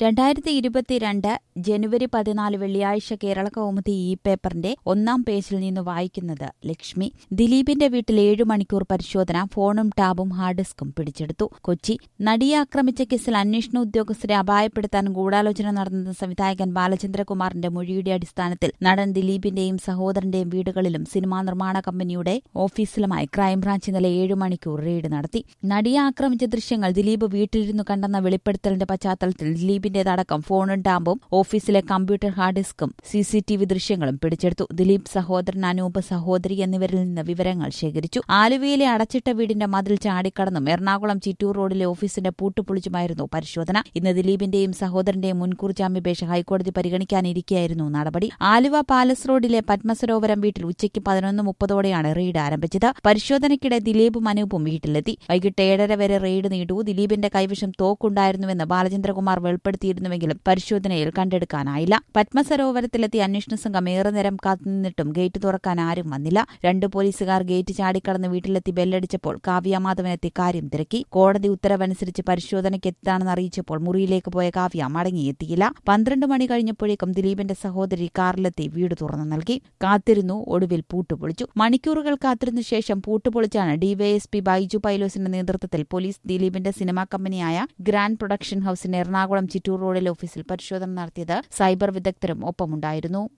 രണ്ടായിരത്തി ഇരുപത്തിരണ്ട് ജനുവരി പതിനാല് വെള്ളിയാഴ്ച കേരള കൗമുദി ഈ പേപ്പറിന്റെ ഒന്നാം പേജിൽ നിന്ന് വായിക്കുന്നത് ലക്ഷ്മി ദിലീപിന്റെ വീട്ടിൽ ഏഴു മണിക്കൂർ പരിശോധന ഫോണും ടാബും ഹാർഡ് ഡിസ്കും പിടിച്ചെടുത്തു കൊച്ചി നടിയെ ആക്രമിച്ച കേസിൽ അന്വേഷണ ഉദ്യോഗസ്ഥരെ അപായപ്പെടുത്താൻ ഗൂഢാലോചന നടന്ന സംവിധായകൻ ബാലചന്ദ്രകുമാറിന്റെ മൊഴിയുടെ അടിസ്ഥാനത്തിൽ നടൻ ദിലീപിന്റെയും സഹോദരന്റെയും വീടുകളിലും സിനിമാ നിർമ്മാണ കമ്പനിയുടെ ഓഫീസിലുമായി ക്രൈംബ്രാഞ്ച് ഇന്നലെ ഏഴു മണിക്കൂർ റെയ്ഡ് നടത്തി നടിയെ ആക്രമിച്ച ദൃശ്യങ്ങൾ ദിലീപ് വീട്ടിലിരുന്നു കണ്ടെന്ന വെളിപ്പെടുത്തലിന്റെ പശ്ചാത്തലത്തിൽ ദിലീപിന്റേതടക്കം ഫോണും ടാമ്പും ഓഫീസിലെ കമ്പ്യൂട്ടർ ഹാർഡ് ഡിസ്കും സിസിടിവി ദൃശ്യങ്ങളും പിടിച്ചെടുത്തു ദിലീപ് സഹോദരൻ അനൂപ് സഹോദരി എന്നിവരിൽ നിന്ന് വിവരങ്ങൾ ശേഖരിച്ചു ആലുവയിലെ അടച്ചിട്ട വീടിന്റെ മതിൽ ചാടിക്കടന്നും എറണാകുളം ചിറ്റൂർ റോഡിലെ ഓഫീസിന്റെ പൂട്ടുപൊളിച്ചുമായിരുന്നു പരിശോധന ഇന്ന് ദിലീപിന്റെയും സഹോദരന്റെയും മുൻകൂർ ജാമ്യാപേക്ഷ ഹൈക്കോടതി പരിഗണിക്കാനിരിക്കെയായിരുന്നു നടപടി ആലുവ പാലസ് റോഡിലെ പത്മസരോവരം വീട്ടിൽ ഉച്ചയ്ക്ക് പതിനൊന്ന് മുപ്പതോടെയാണ് റെയ്ഡ് ആരംഭിച്ചത് പരിശോധനയ്ക്കിടെ ദിലീപും അനൂപും വീട്ടിലെത്തി വൈകിട്ട് ഏഴര വരെ റെയ്ഡ് നീണ്ടു ദിലീപിന്റെ കൈവശം തോക്കുണ്ടായിരുന്നുവെന്ന് ബാലചന്ദ്രകുമാർ വെളിപ്പെടുത്തിയിരുന്നുവെങ്കിലും പരിശോധനയിൽ കണ്ടെടുക്കാനായില്ല പത്മസരോവരത്തിലെത്തിയ അന്വേഷണ സംഘം ഏറെ നേരം കാത്തുനിന്നിട്ടും ഗേറ്റ് തുറക്കാൻ ആരും വന്നില്ല രണ്ട് പോലീസുകാർ ഗേറ്റ് ചാടിക്കടന്ന് വീട്ടിലെത്തി ബെല്ലടിച്ചപ്പോൾ കാവ്യ മാധവനെത്തി കാര്യം തിരക്കി കോടതി ഉത്തരവനുസരിച്ച് പരിശോധനയ്ക്ക് എത്താണെന്ന് അറിയിച്ചപ്പോൾ മുറിയിലേക്ക് പോയ കാവ്യ മടങ്ങിയെത്തിയില്ല പന്ത്രണ്ട് മണി കഴിഞ്ഞപ്പോഴേക്കും ദിലീപിന്റെ സഹോദരി കാറിലെത്തി വീട് തുറന്നു നൽകി കാത്തിരുന്നു ഒടുവിൽ പൂട്ടുപൊളിച്ചു മണിക്കൂറുകൾ കാത്തിരുന്ന ശേഷം പൂട്ടുപൊളിച്ചാണ് ഡിവൈഎസ്പി ബൈജു പൈലോസിന്റെ നേതൃത്വത്തിൽ പോലീസ് ദിലീപിന്റെ സിനിമാ കമ്പനിയായ ഗ്രാൻഡ് പ്രൊഡക്ഷൻ ഹൌസിന്റെ എറണാകുളം ചിറ്റൂർ റോഡിലെ ഓഫീസിൽ പരിശോധന നടത്തിയത് സൈബർ വിദഗ്ധരും ഒപ്പമുണ്ടായിരുന്നു